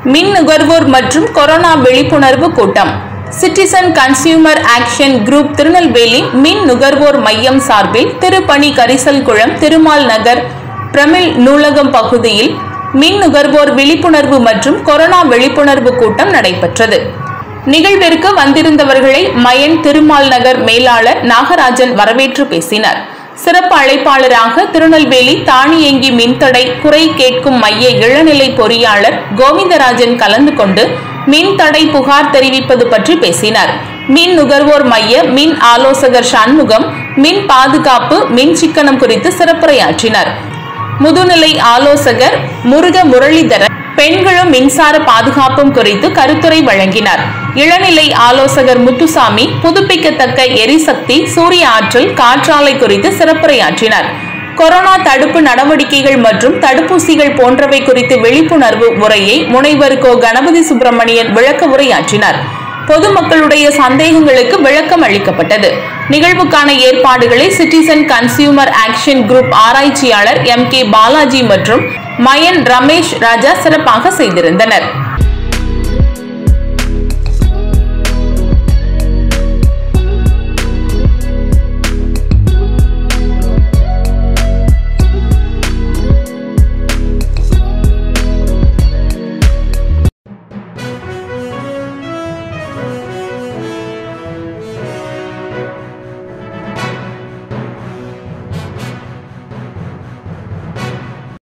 மின் நுகர்வோர் மற்றும் கொரோனா விழிப்புணர்வு கூட்டம் citizen consumer action group Tirunelveli மின் நுகர்வோர் மையம் சார்பில் திருப்பணி கரிசல்குளம் திருமால் நகர் பிரமிழ் நூலகம் பகுதியில் மின் நுகர்வோர் விழிப்புணர்வு மற்றும் கொரோனா விழிப்புணர்வு கூட்டம் நடைபெற்றது நிகழ்விற்கு வந்திருந்தவர்களை மயன் திருமால் நகர் மேலாளர் நாகராஜன் வரவேற்று பேசினார் சிறப்பு அழைப்பாளராக திருநெல்வேலி தானியங்கி மின்தடை குறை கேட்கும் மைய இளநிலை பொறியாளர் கோவிந்தராஜன் கலந்து கொண்டு மின் தடை புகார் தெரிவிப்பது பற்றி பேசினார் மின் நுகர்வோர் மைய மின் ஆலோசகர் சண்முகம் மின் பாதுகாப்பு மின் சிக்கனம் குறித்து சிறப்புரையாற்றினார் முதுநிலை ஆலோசகர் முருக முரளிதரன் பெண்களும் மின்சார பாதுகாப்பும் குறித்து கருத்துரை வழங்கினார் இளநிலை ஆலோசகர் முத்துசாமி புதுப்பிக்கத்தக்க எரிசக்தி சூரிய ஆற்றல் காற்றாலை குறித்து சிறப்புரையாற்றினார் கொரோனா தடுப்பு நடவடிக்கைகள் மற்றும் தடுப்பூசிகள் போன்றவை குறித்து விழிப்புணர்வு உரையை முனைவர் கோ கணபதி சுப்பிரமணியன் விளக்க உரையாற்றினார் பொதுமக்களுடைய சந்தேகங்களுக்கு விளக்கம் அளிக்கப்பட்டது நிகழ்வுக்கான ஏற்பாடுகளை சிட்டிசன் கன்சியூமர் ஆக்ஷன் குரூப் ஆராய்ச்சியாளர் எம் கே பாலாஜி மற்றும் மயன் ரமேஷ் ராஜா சிறப்பாக செய்திருந்தனர்